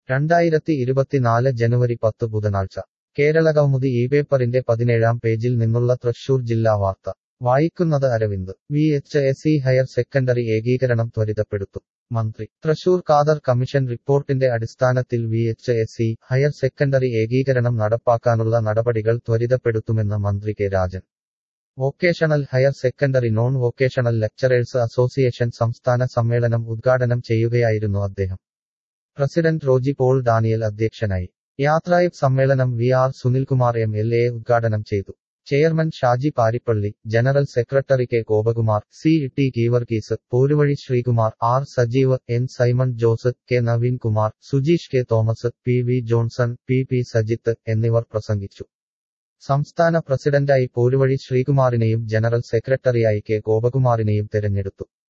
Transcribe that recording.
രണ്ടായിരത്തി ഇരുപത്തിനാല് ജനുവരി പത്ത് ബുധനാഴ്ച കേരളകൗമുദി ഈ പേപ്പറിന്റെ പതിനേഴാം പേജിൽ നിന്നുള്ള തൃശൂർ ജില്ലാ വാർത്ത വായിക്കുന്നത് Aravind V H S E higher secondary ഏകീകരണം ത്വരിതപ്പെടുത്തും മന്ത്രി തൃശൂർ കാദർ കമ്മീഷൻ റിപ്പോർട്ടിന്റെ അടിസ്ഥാനത്തിൽ V H S E higher secondary ഏകീകരണം നടപ്പാക്കാനുള്ള നടപടികൾ ത്വരിതപ്പെടുത്തുമെന്ന് മന്ത്രി K Rajan vocational higher secondary non vocational lecturers association സംസ്ഥാന സമ്മേളനം ഉദ്ഘാടനം ചെയ്യുകയായിരുന്നു അദ്ദേഹം പ്രസിഡന്റ് റോജി പോൾ ഡാനിയൽ അധ്യക്ഷനായി യാത്രായിബ് സമ്മേളനം V R Sunilkumar M L A ഉദ്ഘാടനം ചെയ്തു chairman Shaji Parippally general secretary K Gopakumar C T Keevarghese Poruvazhi Sreekumar R Sajeev N Simon Jose K Naveen Kumar Sujeesh K Thomas P V Johnson P P Sajith എന്നിവർ പ്രസംഗിച്ചു സംസ്ഥാന പ്രസിഡന്റായി പോരുവഴി ശ്രീകുമാറിനെയും ജനറൽ സെക്രട്ടറിയായി കെ ഗോപകുമാറിനെയും തെരഞ്ഞെടുത്തു